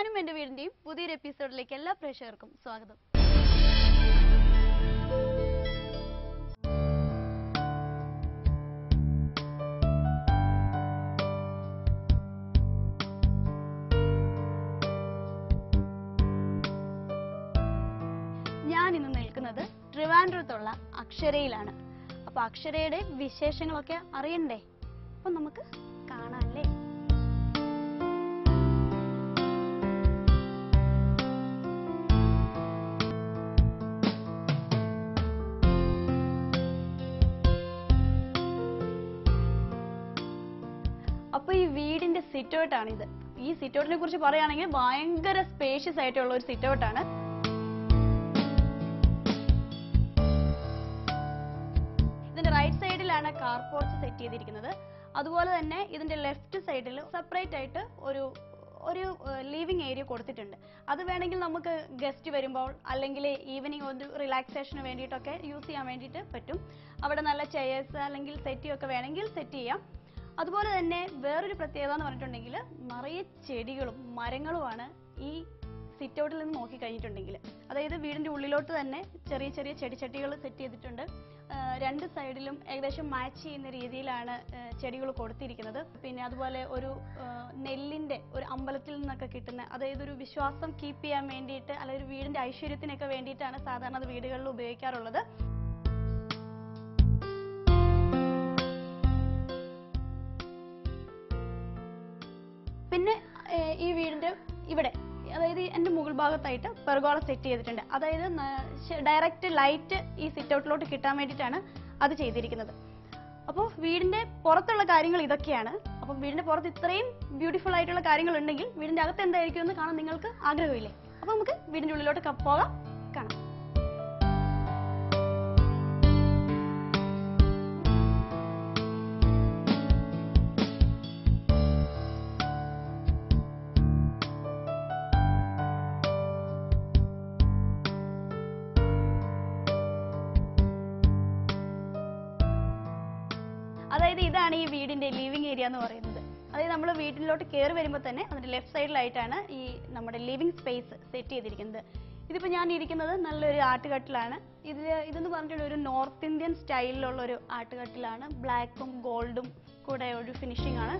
ഞാനും എൻ്റെ വീടിൻ്റെയും പുതിയൊരു എപ്പിസോഡിലേക്ക് എല്ലാ പ്രേക്ഷകർക്കും സ്വാഗതം ഞാൻ ഇന്ന് നിൽക്കുന്നത് ട്രിവാൻഡ്രത്തുള്ള അക്ഷരയിലാണ് അപ്പൊ അക്ഷരയുടെ വിശേഷങ്ങളൊക്കെ അറിയണ്ടേ അപ്പൊ നമുക്ക് കാണാല്ലേ അപ്പൊ ഈ വീടിന്റെ സിറ്റ് ഔട്ട് ആണ് ഇത് ഈ സിറ്റ് ഔട്ടിനെ കുറിച്ച് പറയുകയാണെങ്കിൽ ഭയങ്കര സ്പേഷ്യസ് ആയിട്ടുള്ള ഒരു സിറ്റ് ഔട്ട് ആണ് ഇതിന്റെ റൈറ്റ് സൈഡിലാണ് കാർ പോർച്ച് സെറ്റ് ചെയ്തിരിക്കുന്നത് അതുപോലെ തന്നെ ഇതിന്റെ ലെഫ്റ്റ് സൈഡിൽ സെപ്പറേറ്റ് ആയിട്ട് ഒരു ഒരു ലിവിങ് ഏരിയ കൊടുത്തിട്ടുണ്ട് അത് വേണമെങ്കിൽ നമുക്ക് ഗസ്റ്റ് വരുമ്പോൾ അല്ലെങ്കിൽ ഈവനിങ് ഒരു റിലാക്സേഷന് വേണ്ടിയിട്ടൊക്കെ യൂസ് ചെയ്യാൻ വേണ്ടിയിട്ട് പറ്റും അവിടെ നല്ല ചെയേഴ്സ് അല്ലെങ്കിൽ സെറ്റി ഒക്കെ വേണമെങ്കിൽ സെറ്റ് ചെയ്യാം അതുപോലെ തന്നെ വേറൊരു പ്രത്യേകത എന്ന് പറഞ്ഞിട്ടുണ്ടെങ്കിൽ നിറയെ ചെടികളും മരങ്ങളുമാണ് ഈ സിറ്റ് ഔട്ടിൽ നിന്ന് നോക്കി കഴിഞ്ഞിട്ടുണ്ടെങ്കിൽ അതായത് വീടിന്റെ ഉള്ളിലോട്ട് തന്നെ ചെറിയ ചെറിയ ചെടിച്ചട്ടികൾ സെറ്റ് ചെയ്തിട്ടുണ്ട് ആ, രണ്ട് സൈഡിലും ഏകദേശം മാച്ച് ചെയ്യുന്ന രീതിയിലാണ് ചെടികൾ കൊടുത്തിരിക്കുന്നത് പിന്നെ അതുപോലെ ഒരു ആ, നെല്ലിന്റെ ഒരു അമ്പലത്തിൽ നിന്നൊക്കെ കിട്ടുന്ന അതായത് ഒരു വിശ്വാസം കീപ്പ് ചെയ്യാൻ വേണ്ടിയിട്ട് അല്ലെങ്കിൽ ഒരു വീടിന്റെ ഐശ്വര്യത്തിനൊക്കെ വേണ്ടിയിട്ടാണ് സാധാരണ അത് വീടുകളിൽ ഉപയോഗിക്കാറുള്ളത് പിന്നെ ഏഹ്, ഈ വീടിന്റെ ഇവിടെ അതായത് എന്റെ മുകൾ ഭാഗത്തായിട്ട് പെർഗോള സെറ്റ് ചെയ്തിട്ടുണ്ട് അതായത് ഡയറക്റ്റ് ലൈറ്റ് ഈ സിറ്റ് ഔട്ടിലോട്ട് കിട്ടാൻ വേണ്ടിയിട്ടാണ് അത് ചെയ്തിരിക്കുന്നത് അപ്പോൾ വീടിന്റെ പുറത്തുള്ള കാര്യങ്ങൾ ഇതൊക്കെയാണ് അപ്പം വീടിന്റെ പുറത്ത് ഇത്രയും ബ്യൂട്ടിഫുൾ ആയിട്ടുള്ള കാര്യങ്ങൾ ഉണ്ടെങ്കിൽ വീടിന്റെ അകത്ത് എന്തായിരിക്കും എന്ന് കാണാൻ നിങ്ങൾക്ക് ആഗ്രഹമില്ലേ അപ്പൊ നമുക്ക് വീടിന്റെ ഉള്ളിലോട്ട് ക- പോകാം കാണാം അതായത് ഇതാണ് ഈ വീടിന്റെ ലിവിംഗ് ഏരിയ എന്ന് പറയുന്നത് അതായത് നമ്മൾ വീട്ടിലോട്ട് കയറി വരുമ്പോൾ തന്നെ അതിന്റെ ലെഫ്റ്റ് സൈഡിലായിട്ടാണ് ഈ നമ്മുടെ ലിവിംഗ് സ്പേസ് സെറ്റ് ചെയ്തിരിക്കുന്നത് ഇതിപ്പോൾ ഞാൻ ഇരിക്കുന്നത് നല്ലൊരു ആട്ടുകട്ടിലാണ് ഇത് ഇതെന്ന് പറഞ്ഞിട്ടുള്ള ഒരു നോർത്ത് ഇന്ത്യൻ സ്റ്റൈലിലുള്ള ഒരു ആട്ടുകട്ടിലാണ് ബ്ലാക്കും ഗോൾഡും കൂടെ ഒരു ഫിനിഷിംഗ് ആണ്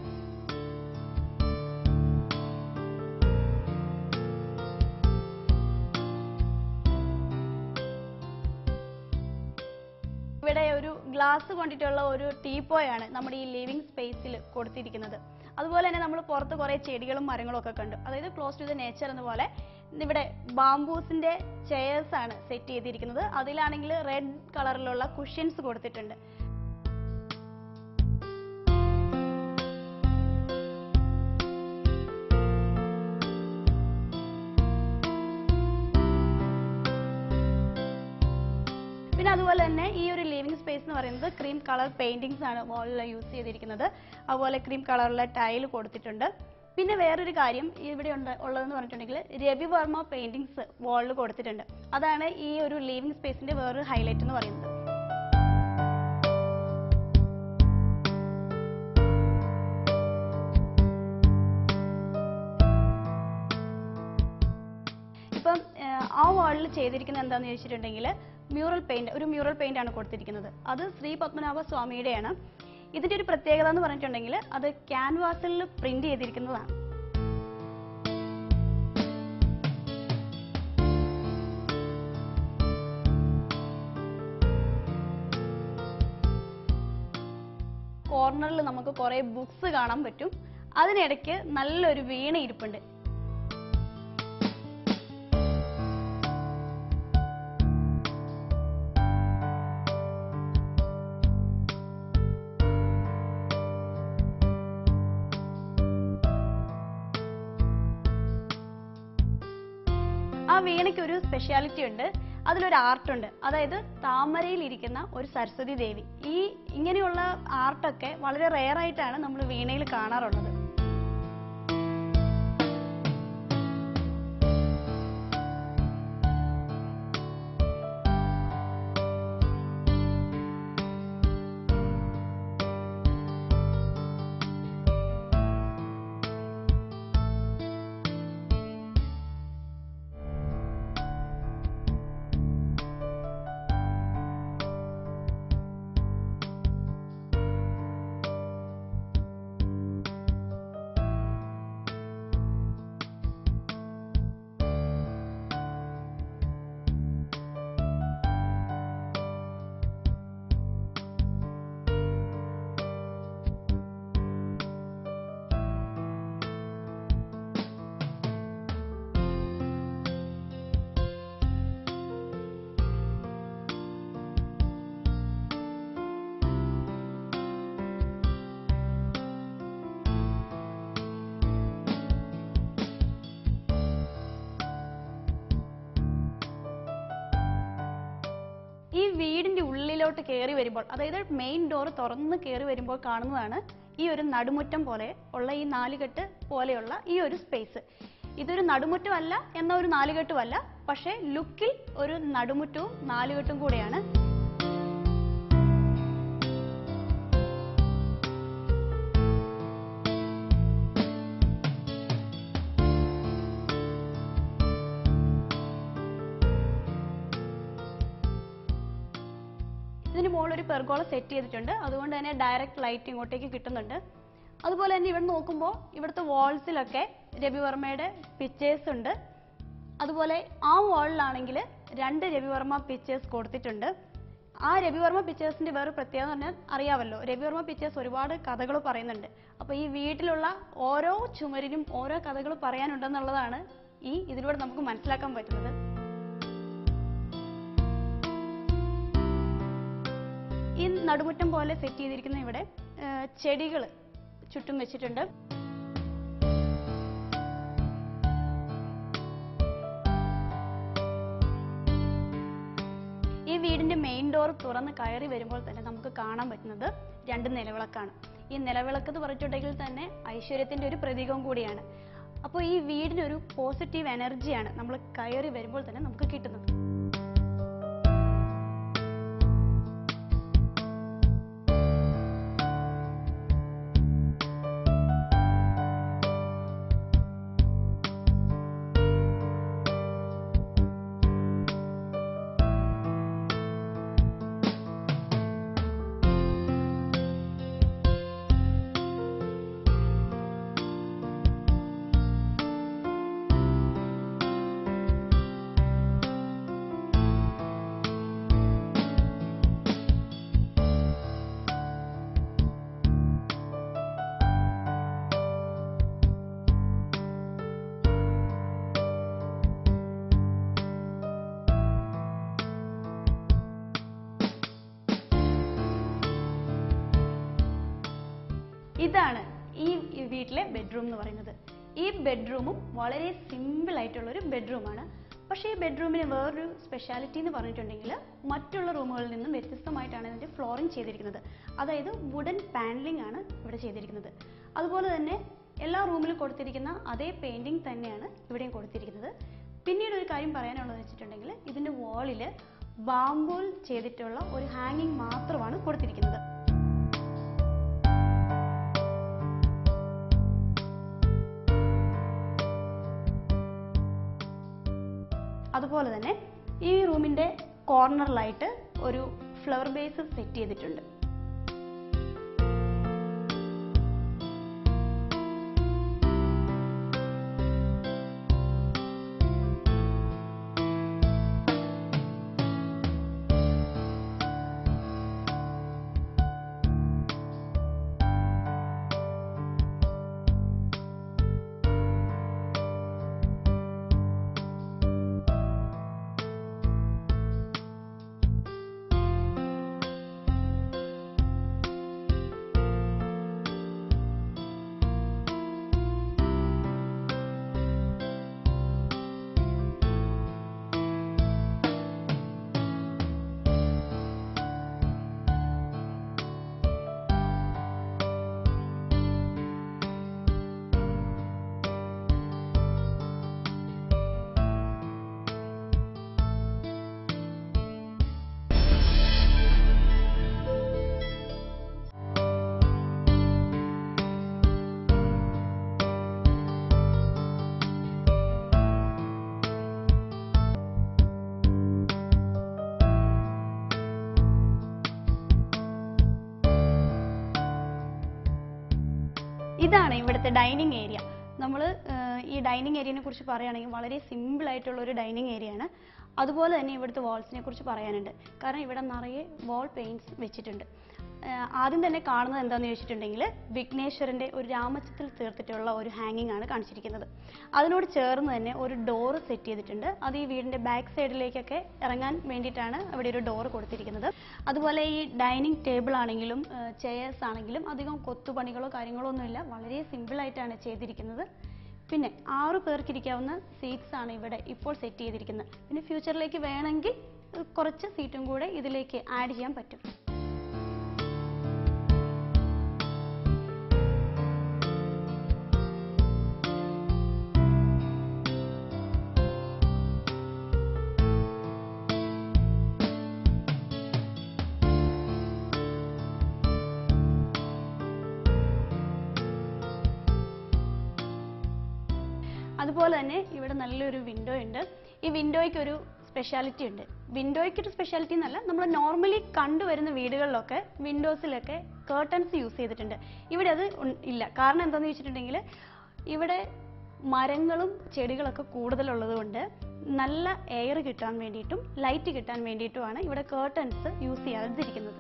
ഇവിടെ ഒരു ഗ്ലാസ് കൊണ്ടിട്ടുള്ള ഒരു ടീപ്പോയാണ് നമ്മുടെ ഈ ലിവിംഗ് സ്പേസിൽ കൊടുത്തിരിക്കുന്നത് അതുപോലെ തന്നെ നമ്മൾ പുറത്ത് കുറേ ചെടികളും മരങ്ങളും ഒക്കെ കണ്ടു അതായത് ക്ലോസ് ടു ദ നേച്ചർ എന്ന പോലെ ഇവിടെ ബാംബൂസിന്റെ ചെയേഴ്സ് ആണ് സെറ്റ് ചെയ്തിരിക്കുന്നത് അതിലാണെങ്കിൽ റെഡ് കളറിലുള്ള കുഷ്യൻസ് കൊടുത്തിട്ടുണ്ട് പിന്നെ അതുപോലെ തന്നെ ഈ ഒരു ലിവിംഗ് സ്പേസ് എന്ന് പറയുന്നത് ക്രീം കളർ പെയിന്റിങ്സ് ആണ് വാളിൽ യൂസ് ചെയ്തിരിക്കുന്നത് അതുപോലെ ക്രീം കളറിലെ ടൈൽ കൊടുത്തിട്ടുണ്ട് പിന്നെ വേറൊരു കാര്യം ഇവിടെ ഉണ്ട് ഉള്ളതെന്ന് പറഞ്ഞിട്ടുണ്ടെങ്കിൽ രവിവർമ്മ പെയിന്റിങ്സ് വാളിൽ കൊടുത്തിട്ടുണ്ട് അതാണ് ഈ ഒരു ലിവിംഗ് സ്പേസിന്റെ വേറൊരു ഹൈലൈറ്റ് എന്ന് പറയുന്നത് ഇപ്പം ഏഹ്, ആ വാളിൽ ചെയ്തിരിക്കുന്നത് എന്താണെന്ന് ചോദിച്ചിട്ടുണ്ടെങ്കിൽ മ്യൂറൽ പെയിന്റ് ഒരു മ്യൂറൽ പെയിന്റ് ആണ് കൊടുത്തിരിക്കുന്നത് അത് ശ്രീ പത്മനാഭ സ്വാമിയുടെയാണ് ഇതിന്റെ ഒരു പ്രത്യേകത എന്ന് പറഞ്ഞിട്ടുണ്ടെങ്കിൽ അത് ക്യാൻവാസിൽ പ്രിന്റ് ചെയ്തിരിക്കുന്നതാണ് കോർണറിൽ നമുക്ക് കുറെ ബുക്സ് കാണാൻ പറ്റും അതിനിടയ്ക്ക് നല്ലൊരു വീണ ഇരിപ്പുണ്ട് ആ വീണയ്ക്ക് ഒരു സ്പെഷ്യാലിറ്റി ഉണ്ട് അതിലൊരു ആർട്ട് ഉണ്ട് അതായത് താമരയിൽ ഇരിക്കുന്ന ഒരു സരസ്വതി ദേവി ഈ ഇങ്ങനെയുള്ള ആർട്ടൊക്കെ വളരെ റെയർ ആയിട്ടാണ് നമ്മൾ വീണയിൽ കാണാറുള്ളത് വീട്ടിലോട്ട് കയറി വരുമ്പോൾ അതായത് മെയിൻ ഡോർ തുറന്ന് കയറി വരുമ്പോൾ കാണുന്നതാണ് ഈ ഒരു നടുമുറ്റം പോലെ ഉള്ള ഈ നാലുകെട്ട് പോലെയുള്ള ഈ ഒരു സ്പേസ് ഇതൊരു നടുമുറ്റമല്ല എന്ന ഒരു നാലുകെട്ടുമല്ല പക്ഷേ ലുക്കിൽ ഒരു നടുമുറ്റവും നാലുകെട്ടും കൂടെയാണ് ഇതിന് മുകളിൽ ഒരു പെർഗോള സെറ്റ് ചെയ്തിട്ടുണ്ട് അതുകൊണ്ട് തന്നെ ഡയറക്റ്റ് ലൈറ്റ് ഇങ്ങോട്ടേക്ക് കിട്ടുന്നുണ്ട് അതുപോലെ തന്നെ ഇവിടെ നോക്കുമ്പോൾ ഇവിടുത്തെ വാൾസിലൊക്കെ രവിവർമ്മയുടെ പിക്ചേഴ്സ് ഉണ്ട് അതുപോലെ ആ വാളിലാണെങ്കിൽ രണ്ട് രവിവർമ്മ പിക്ചേഴ്സ് കൊടുത്തിട്ടുണ്ട് ആ രവിവർമ്മ പിക്ചേഴ്സിന്റെ വേറെ പ്രത്യേകത പറഞ്ഞാൽ അറിയാമല്ലോ രവിവർമ്മ പിക്ചേഴ്സ് ഒരുപാട് കഥകൾ പറയുന്നുണ്ട് അപ്പൊ ഈ വീട്ടിലുള്ള ഓരോ ചുമരിലും ഓരോ കഥകൾ പറയാനുണ്ടെന്നുള്ളതാണ് ഈ ഇതിലൂടെ നമുക്ക് മനസ്സിലാക്കാൻ പറ്റുന്നത് ഈ നടുമുറ്റം പോലെ സെറ്റ് ചെയ്തിരിക്കുന്ന ഇവിടെ ചെടികൾ ചുറ്റും വെച്ചിട്ടുണ്ട് ഈ വീടിന്റെ മെയിൻ ഡോർ തുറന്ന് കയറി വരുമ്പോൾ തന്നെ നമുക്ക് കാണാൻ പറ്റുന്നത് രണ്ട് നിലവിളക്കാണ് ഈ നിലവിളക്ക് എന്ന് പറഞ്ഞിട്ടുണ്ടെങ്കിൽ തന്നെ ഐശ്വര്യത്തിന്റെ ഒരു പ്രതീകവും കൂടിയാണ് അപ്പോൾ ഈ വീടിനൊരു പോസിറ്റീവ് എനർജിയാണ് നമ്മൾ കയറി വരുമ്പോൾ തന്നെ നമുക്ക് കിട്ടുന്നത് ഇതാണ് ഈ വീട്ടിലെ ബെഡ്റൂം എന്ന് പറയുന്നത് ഈ ബെഡ്റൂമും വളരെ സിമ്പിൾ ആയിട്ടുള്ള ഒരു ബെഡ്റൂമാണ് പക്ഷേ ഈ ബെഡ്റൂമിന് വേറൊരു സ്പെഷ്യാലിറ്റി എന്ന് പറഞ്ഞിട്ടുണ്ടെങ്കിൽ മറ്റുള്ള റൂമുകളിൽ നിന്നും വ്യത്യസ്തമായിട്ടാണ് ഇതിന്റെ ഫ്ലോറിംഗ് ചെയ്തിരിക്കുന്നത് അതായത് വുഡൻ പാനലിംഗ് ആണ് ഇവിടെ ചെയ്തിരിക്കുന്നത് അതുപോലെ തന്നെ എല്ലാ റൂമിലും കൊടുത്തിരിക്കുന്ന അതേ പെയിന്റിംഗ് തന്നെയാണ് ഇവിടെയും കൊടുത്തിരിക്കുന്നത് പിന്നീട് ഒരു കാര്യം പറയാനുള്ളത് വെച്ചിട്ടുണ്ടെങ്കിൽ ഇതിന്റെ വാളിൽ ബാംബൂൽ ചെയ്തിട്ടുള്ള ഒരു ഹാങ്ങിങ് മാത്രമാണ് കൊടുത്തിരിക്കുന്നത് അതുപോലെ തന്നെ ഈ റൂമിന്റെ കോർണറിലായിട്ട് ഒരു ഫ്ലവർ ബേസ് സെറ്റ് ചെയ്തിട്ടുണ്ട് ഇതാണ് ഇവിടുത്തെ ഡൈനിങ് ഏരിയ നമ്മൾ ഈ ഡൈനിങ് ഏരിയനെ കുറിച്ച് പറയുകയാണെങ്കിൽ വളരെ സിമ്പിൾ ആയിട്ടുള്ള ഒരു ഡൈനിങ് ഏരിയ ആണ് അതുപോലെ തന്നെ ഇവിടുത്തെ വാൾസിനെ കുറിച്ച് പറയാനുണ്ട് കാരണം ഇവിടെ നിറയെ വാൾ പെയിന്റ്സ് വെച്ചിട്ടുണ്ട് ഏഹ് ആദ്യം തന്നെ കാണുന്നത് എന്താണെന്ന് ചോദിച്ചിട്ടുണ്ടെങ്കിൽ വിഘ്നേശ്വരന്റെ ഒരു രാമചിത്രത്തിൽ തീർത്തിട്ടുള്ള ഒരു ഹാങ്ങിങ് ആണ് കാണിച്ചിരിക്കുന്നത് അതിനോട് ചേർന്ന് തന്നെ ഒരു ഡോർ സെറ്റ് ചെയ്തിട്ടുണ്ട് അത് ഈ വീടിന്റെ ബാക്ക് സൈഡിലേക്കൊക്കെ ഇറങ്ങാൻ വേണ്ടിയിട്ടാണ് അവിടെ ഒരു ഡോർ കൊടുത്തിരിക്കുന്നത് അതുപോലെ ഈ ഡൈനിങ് ടേബിൾ ആണെങ്കിലും ചെയേഴ്സ് ആണെങ്കിലും അധികം കൊത്തുപണികളോ കാര്യങ്ങളോ ഒന്നുമില്ല വളരെ സിമ്പിൾ ആയിട്ടാണ് ചെയ്തിരിക്കുന്നത് പിന്നെ ആറു പേർക്ക് ഇരിക്കാവുന്ന സീറ്റ്സ് ആണ് ഇവിടെ ഇപ്പോൾ സെറ്റ് ചെയ്തിരിക്കുന്നത് പിന്നെ ഫ്യൂച്ചറിലേക്ക് വേണമെങ്കിൽ കുറച്ച് സീറ്റും കൂടെ ഇതിലേക്ക് ആഡ് ചെയ്യാൻ പറ്റും അതുപോലെ തന്നെ ഇവിടെ നല്ലൊരു വിൻഡോ ഉണ്ട് ഈ വിൻഡോയ്ക്ക് ഒരു സ്പെഷ്യാലിറ്റി ഉണ്ട് വിൻഡോയ്ക്ക് ഒരു സ്പെഷ്യാലിറ്റി എന്നല്ല നമ്മൾ നോർമലി കണ്ടുവരുന്ന വീടുകളിലൊക്കെ വിൻഡോസിലൊക്കെ കേർട്ടൻസ് യൂസ് ചെയ്തിട്ടുണ്ട് ഇവിടെ അത് ഉൺ- ഇല്ല കാരണം എന്താണെന്ന് വെച്ചിട്ടുണ്ടെങ്കിൽ ഇവിടെ മരങ്ങളും ചെടികളൊക്കെ കൂടുതലുള്ളത് കൊണ്ട് നല്ല എയർ കിട്ടാൻ വേണ്ടിയിട്ടും ലൈറ്റ് കിട്ടാൻ വേണ്ടിയിട്ടുമാണ് ഇവിടെ കേർട്ടൻസ് യൂസ് ചെയ്യാതിരിക്കുന്നത്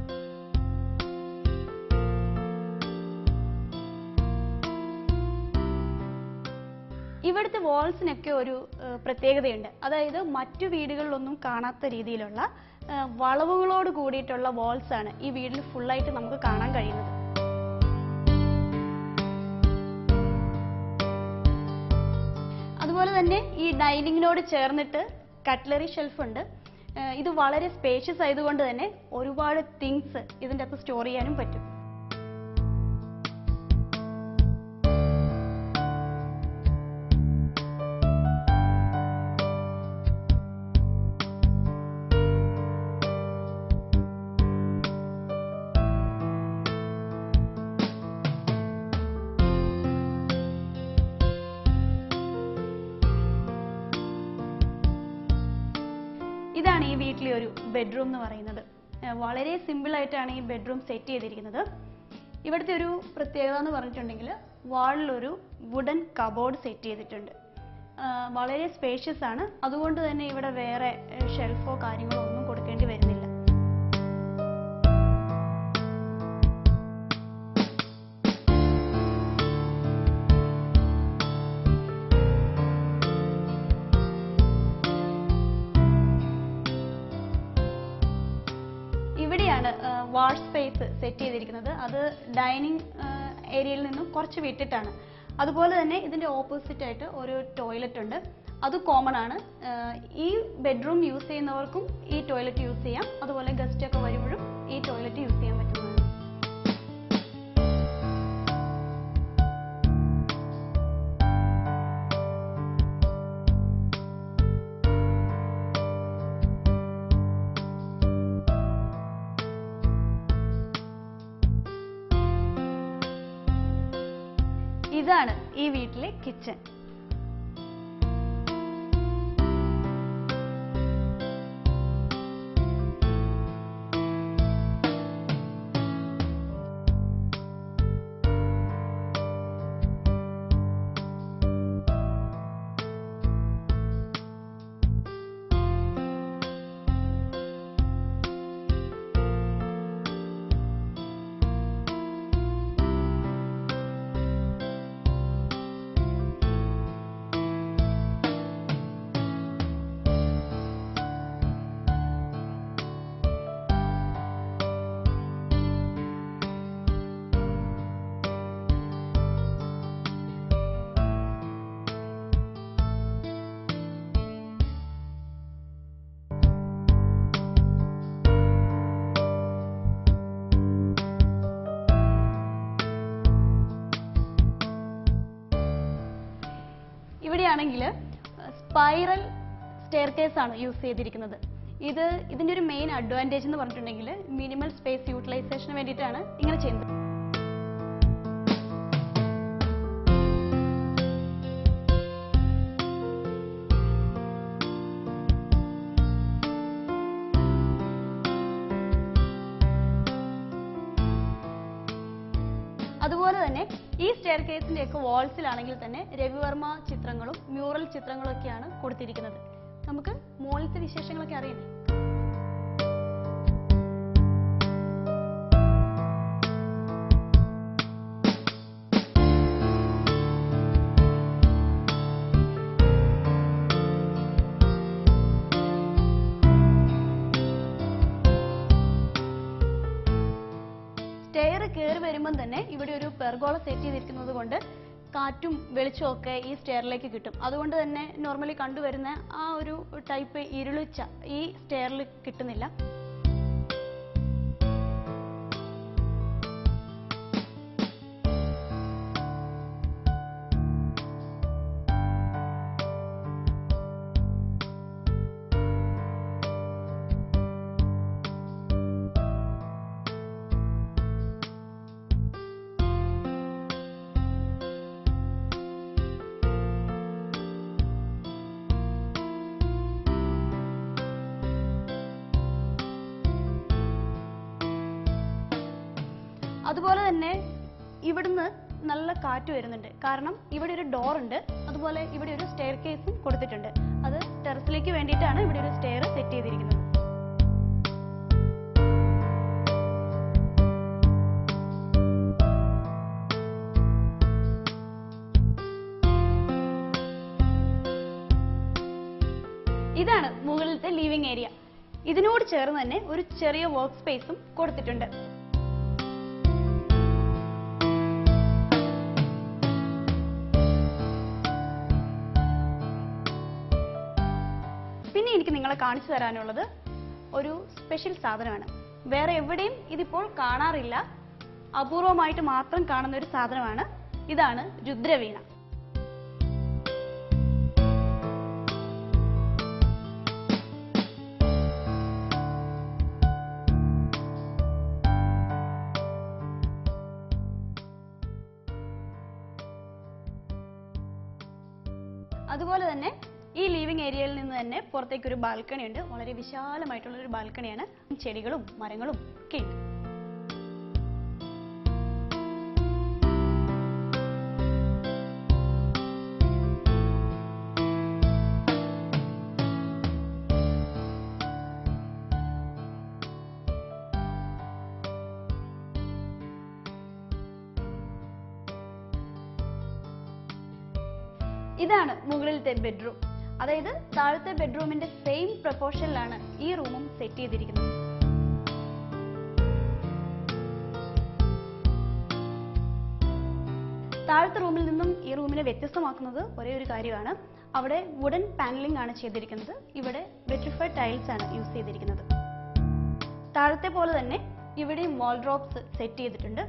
ഇവിടുത്തെ വാൾസിനൊക്കെ ഒരു ഏഹ്, പ്രത്യേകതയുണ്ട് അതായത് മറ്റു വീടുകളിലൊന്നും കാണാത്ത രീതിയിലുള്ള ഏഹ്, വളവുകളോട് കൂടിയിട്ടുള്ള വാൾസ് ആണ് ഈ വീട്ടിൽ ഫുള്ളായിട്ട് നമുക്ക് കാണാൻ കഴിയുന്നത് അതുപോലെ തന്നെ ഈ ഡൈനിങ്ങിനോട് ചേർന്നിട്ട് കട്ട്ലറി ഷെൽഫ് ഉണ്ട് ഏഹ്, ഇത് വളരെ സ്പേഷ്യസ് ആയതുകൊണ്ട് തന്നെ ഒരുപാട് തിങ്സ് ഇതിൻ്റെ അകത്ത് സ്റ്റോർ ചെയ്യാനും പറ്റും ഇതാണ് ഈ വീട്ടിലെ ഒരു ബെഡ്റൂം എന്ന് പറയുന്നത് ഏഹ് വളരെ സിമ്പിൾ ആയിട്ടാണ് ഈ ബെഡ്റൂം സെറ്റ് ചെയ്തിരിക്കുന്നത് ഇവിടുത്തെ ഒരു പ്രത്യേകത എന്ന് പറഞ്ഞിട്ടുണ്ടെങ്കിൽ വാളിലൊരു വുഡൻ കബോർഡ് സെറ്റ് ചെയ്തിട്ടുണ്ട് ഏഹ് വളരെ സ്പേഷ്യസ് ആണ് അതുകൊണ്ട് തന്നെ ഇവിടെ വേറെ ഷെൽഫോ കാര്യങ്ങളോ ഒന്നും കൊടുക്കേണ്ടി വരുന്നില്ല ഇവിടെയാണ് വാൾ സ്പേസ് സെറ്റ് ചെയ്തിരിക്കുന്നത് അത് ഡൈനിങ് ഏരിയയിൽ നിന്നും കുറച്ച് വിട്ടിട്ടാണ് അതുപോലെ തന്നെ ഇതിന്റെ ഓപ്പോസിറ്റ് ആയിട്ട് ഒരു ടോയ്ലറ്റ് ഉണ്ട് അത് കോമൺ ആണ് ഏഹ് ഈ ബെഡ്റൂം യൂസ് ചെയ്യുന്നവർക്കും ഈ ടോയ്ലറ്റ് യൂസ് ചെയ്യാം അതുപോലെ ഗസ്റ്റ് ഒക്കെ വരുമ്പോഴും ഈ ടോയ്ലറ്റ് യൂസ് ചെയ്യാൻ പറ്റുന്നതാണ് ഇതാണ് ഈ വീട്ടിലെ കിച്ചൺ ഇവിടെയാണെങ്കിൽ സ്പൈറൽ സ്റ്റെയർ കേസ് ആണ് യൂസ് ചെയ്തിരിക്കുന്നത് ഇത് ഇതിന്റെ ഒരു മെയിൻ അഡ്വാൻറ്റേജ് എന്ന് പറഞ്ഞിട്ടുണ്ടെങ്കിൽ മിനിമൽ സ്പേസ് യൂട്ടിലൈസേഷന് വേണ്ടിയിട്ടാണ് ഇങ്ങനെ ചെയ്യുന്നത് അതുപോലെ തന്നെ ഈ സ്റ്റെയർ കേസിന്റെ ഒക്കെ വാൾസിലാണെങ്കിൽ തന്നെ രവിവർമ്മ ചിത്രങ്ങളും മ്യൂറൽ ചിത്രങ്ങളും ഒക്കെയാണ് കൊടുത്തിരിക്കുന്നത് നമുക്ക് മുകളിലത്തെ വിശേഷങ്ങളൊക്കെ അറിയണ്ടേ സ്റ്റെയർ കയറി വരുമ്പം തന്നെ ഇവിടെ ഒരു പെർഗോള സെറ്റ് ചെയ്തിരിക്കുന്നത് കൊണ്ട് കാറ്റും വെളിച്ചവും ഒക്കെ ഈ സ്റ്റെയറിലേക്ക് കിട്ടും അതുകൊണ്ട് തന്നെ നോർമലി കണ്ടുവരുന്ന ആ ഒരു ടൈപ്പ് ഇരുളിച്ച ഈ സ്റ്റെയറിൽ കിട്ടുന്നില്ല അതുപോലെ തന്നെ ഇവിടുന്ന് നല്ല കാറ്റ് വരുന്നുണ്ട് കാരണം ഇവിടെ ഒരു ഡോർ ഉണ്ട് അതുപോലെ ഇവിടെ ഒരു സ്റ്റെയർ കേസും കൊടുത്തിട്ടുണ്ട് അത് ടെറസിലേക്ക് വേണ്ടിയിട്ടാണ് ഇവിടെ ഒരു സ്റ്റെയർ സെറ്റ് ചെയ്തിരിക്കുന്നത് ഇതാണ് മുകളിലത്തെ ലിവിംഗ് ഏരിയ ഇതിനോട് ചേർന്ന് തന്നെ ഒരു ചെറിയ വർക്ക് സ്പേസും കൊടുത്തിട്ടുണ്ട് പിന്നെ എനിക്ക് നിങ്ങളെ കാണിച്ചു തരാനുള്ളത് ഒരു സ്പെഷ്യൽ സാധനമാണ് വേറെ എവിടെയും ഇതിപ്പോൾ കാണാറില്ല അപൂർവമായിട്ട് മാത്രം കാണുന്ന ഒരു സാധനമാണ് ഇതാണ് രുദ്രവീണ അതുപോലെ തന്നെ ഈ ലീവിംഗ് ഏരിയയിൽ നിന്ന് തന്നെ പുറത്തേക്ക് ഒരു ബാൽക്കണി ഉണ്ട് വളരെ വിശാലമായിട്ടുള്ള ഒരു ബാൽക്കണിയാണ് ചെടികളും മരങ്ങളും ഒക്കെ ഉണ്ട് ഇതാണ് മുകളിലത്തെ ബെഡ്റൂം അതായത് താഴത്തെ ബെഡ്റൂമിന്റെ സെയിം പ്രപ്പോർഷനിലാണ് ഈ റൂമും സെറ്റ് ചെയ്തിരിക്കുന്നത് താഴത്തെ റൂമിൽ നിന്നും ഈ റൂമിനെ വ്യത്യസ്തമാക്കുന്നത് ഒരേ ഒരു കാര്യമാണ് അവിടെ വുഡൻ പാനലിംഗ് ആണ് ചെയ്തിരിക്കുന്നത് ഇവിടെ വെട്രിഫൈഡ് ടൈൽസ് ആണ് യൂസ് ചെയ്തിരിക്കുന്നത് താഴത്തെ പോലെ തന്നെ ഇവിടെയും വാൾഡ്രോപ്സ് സെറ്റ് ചെയ്തിട്ടുണ്ട്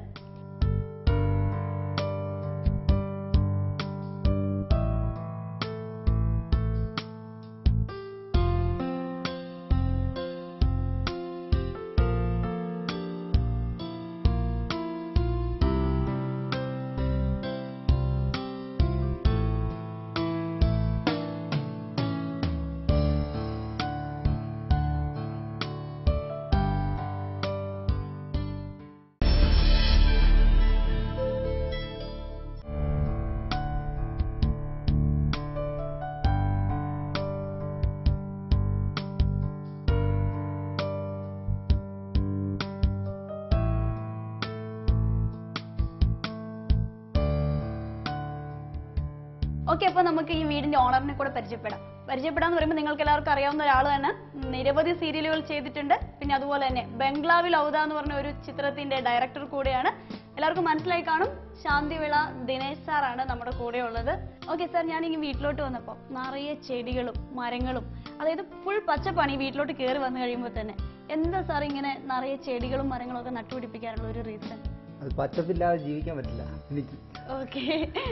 ഓക്കെ അപ്പൊ നമുക്ക് ഈ വീടിന്റെ ഓണറിനെ കൂടെ പരിചയപ്പെടാം പരിചയപ്പെടാന്ന് പറയുമ്പോൾ നിങ്ങൾക്ക് എല്ലാവർക്കും അറിയാവുന്ന ഒരാളാണ് നിരവധി സീരിയലുകൾ ചെയ്തിട്ടുണ്ട് പിന്നെ അതുപോലെ തന്നെ ബംഗ്ലാവിൽ ഔദ എന്ന് പറഞ്ഞ ഒരു ചിത്രത്തിന്റെ ഡയറക്ടർ കൂടെയാണ് എല്ലാവർക്കും മനസ്സിലായി കാണും ശാന്തിവിള ദിനേശ് സാറാണ് നമ്മുടെ കൂടെ ഉള്ളത് ഓക്കെ സാർ ഞാൻ ഈ വീട്ടിലോട്ട് വന്നപ്പോൾ നിറയെ ചെടികളും മരങ്ങളും അതായത് ഫുൾ പച്ചപ്പാണ് ഈ വീട്ടിലോട്ട് കയറി വന്നു കഴിയുമ്പോൾ തന്നെ എന്താ സാർ ഇങ്ങനെ നിറയെ ചെടികളും മരങ്ങളും ഒക്കെ നട്ടുപിടിപ്പിക്കാനുള്ള ഒരു റീസൺ അത് പച്ചപ്പില്ലാതെ ജീവിക്കാൻ പറ്റില്ല എനിക്ക് ഓക്കെ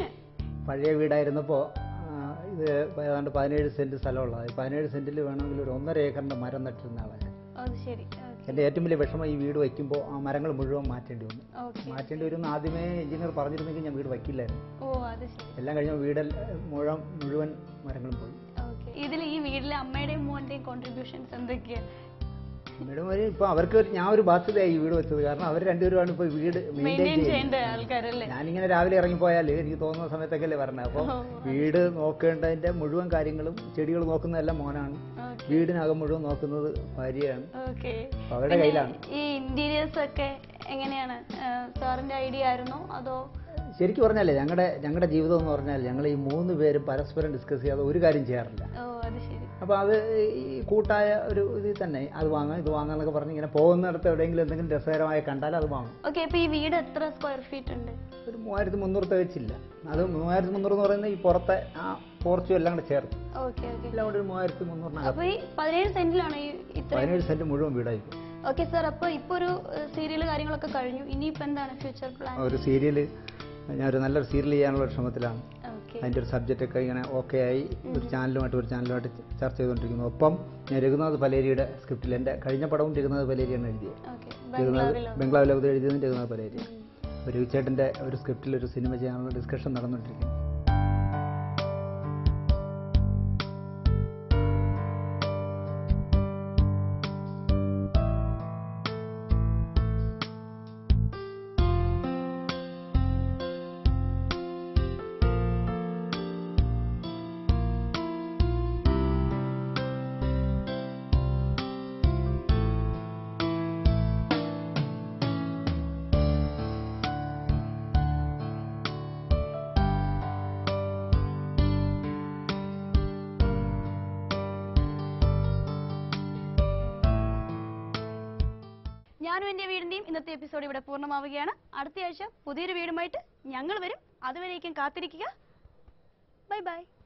പഴയ വീടായിരുന്നപ്പോൾ ഇത് ഏതാണ്ട് പതിനേഴ് സെൻറ്റ് സ്ഥലമുള്ളത് ഈ പതിനേഴ് സെൻറ്റിൽ വേണമെങ്കിൽ ഒരു ഒന്നര ഏക്കറിൻ്റെ മരം നട്ടിരുന്ന ആളാണ് ഞാൻ അത് ശരി ഓക്കെ എൻ്റെ ഏറ്റവും വലിയ വിഷമം ഈ വീട് വയ്ക്കുമ്പോൾ ആ മരങ്ങൾ മുഴുവൻ മാറ്റേണ്ടി വന്നു ഓക്കെ മാറ്റേണ്ടി വരുമെന്ന് ആദ്യമേ എഞ്ചിനീയർ പറഞ്ഞിരുന്നെങ്കിൽ ഞാൻ വീട് വയ്ക്കില്ലായിരുന്നു ഓ അത് ശരി എല്ലാം കഴിഞ്ഞ വീട് മുഴുവൻ മുഴുവൻ മരങ്ങളും പോയി ഓക്കെ ഇതിൽ ഈ വീട്ടിലെ അമ്മയുടെയും മോന്റെയും കോൺട്രിബ്യൂഷൻസ് എന്തൊക്കെയാ വീട് വരെ ഇപ്പോൾ അവർക്ക് ഒരു- ഞാൻ ഒരു ബാധ്യതയായി ഈ വീട് വെച്ചത് കാരണം അവർ രണ്ടുപേരുമാണ് ഇപ്പോൾ വീട് മെയിൻറ്റെയിൻ മെയിൻറ്റെയിൻ ചെയ്യുന്നത് ചെയ്യേണ്ട ആൾക്കാരല്ലേ ഞാനിങ്ങനെ രാവിലെ ഇറങ്ങിപ്പോയാൽ എനിക്ക് തോന്നുന്ന സമയത്തൊക്കെ അല്ലേ പറഞ്ഞത് അപ്പോൾ ഓ, വീട് നോക്കേണ്ടതിന്റെ മുഴുവൻ കാര്യങ്ങളും ചെടികൾ നോക്കുന്നതെല്ലാം മോനാണ് ഓക്കെ വീടിനകം മുഴുവൻ നോക്കുന്നത് ഭാര്യയാണ് ഓക്കെ അപ്പൊ അവരുടെ കയ്യിലാണ് ഈ ഇന്റീരിയേഴ്സ് ഒക്കെ എങ്ങനെയാണ് സാറിന്റെ ഐഡിയ ആയിരുന്നോ അതോ ശരിക്കും പറഞ്ഞാലേ ഞങ്ങളുടെ ഞങ്ങളുടെ ജീവിതം എന്ന് പറഞ്ഞാൽ ഞങ്ങൾ ഈ മൂന്ന് പേരും പരസ്പരം ഡിസ്കസ് ചെയ്യാതെ ഒരു കാര്യം ചെയ്യാറില്ല ഓ അത് ശരി അപ്പോൾ അത് ഈ കൂട്ടായ ഒരു ഇതിൽ തന്നെ അത് വാങ്ങാം ഇത് വാങ്ങാം എന്നൊക്കെ പറഞ്ഞ് ഇങ്ങനെ പോകുന്നിടത്ത് എവിടെയെങ്കിലും എന്തെങ്കിലും രസകരമായി കണ്ടാൽ അത് വാങ്ങും ഓക്കെ ഇപ്പൊ ഈ വീട് എത്ര സ്ക്വയർ ഫീറ്റ് ഉണ്ട് ഒരു മൂവായിരത്തി മുന്നൂറ് തികച്ചില്ല അത് മൂവായിരത്തി മുന്നൂറ് എന്ന് പറയുന്നത് ഈ പുറത്തെ ആ പോർച്ചും എല്ലാം കൂടെ ചേർത്ത് ഓക്കെ ഓക്കെ എല്ലാം കൂടി ഒരു മൂവായിരത്തി മുന്നൂറിനകത്ത് അപ്പൊ ഈ പതിനേഴ് സെന്റിലാണ് ഈ ഇത്ര പതിനേഴ് സെന്റ് മുഴുവൻ വീടായി പോയി. ഓക്കെ സാർ അപ്പൊ ഇപ്പൊ ഒരു സീരിയൽ കാര്യങ്ങളൊക്കെ കഴിഞ്ഞു ഇനിയിപ്പോ എന്താണ് ഫ്യൂച്ചർ പ്ലാൻ ഒരു സീരിയൽ ഞാനൊരു നല്ലൊരു സീരിയൽ ചെയ്യാനുള്ള ഒരു ശ്രമത്തിലാണ് ഓക്കെ അതിൻ്റെ ഒരു സബ്ജക്റ്റ് ഒക്കെ ഇങ്ങനെ ഓക്കെ ആയി ഒരു ചാനലുമായിട്ട് ഒരു ചാനലുമായിട്ട് ചർച്ച ചെയ്തുകൊണ്ടിരിക്കുന്നു ഒപ്പം ഞാൻ രഘുനാഥ് പലേരിയുടെ സ്ക്രിപ്റ്റിൽ എൻ്റെ കഴിഞ്ഞ പടവും രഘുനാഥ് പലേരിയാണ് എഴുതിയത് ഓക്കെ രഘുനാഥ് ബംഗ്ലാവിലോ ബംഗ്ലാവിലെ ഇത് എഴുതിയതും രഘുനാഥ് പലേരി ഒരു രവിചേട്ടൻ്റെ ഒരു സ്ക്രിപ്റ്റിൽ ഒരു സിനിമ ചെയ്യാനുള്ള ഡിസ്കഷൻ നടന്നുകൊണ്ടിരിക്കുന്നു ഞാനും എന്റെ വീടിന്റെയും ഇന്നത്തെ എപ്പിസോഡ് ഇവിടെ പൂർണ്ണമാവുകയാണ് അടുത്ത ആഴ്ച പുതിയൊരു വീടുമായിട്ട് ഞങ്ങൾ വരും അതുവരേക്കും കാത്തിരിക്കുക ബൈ ബൈ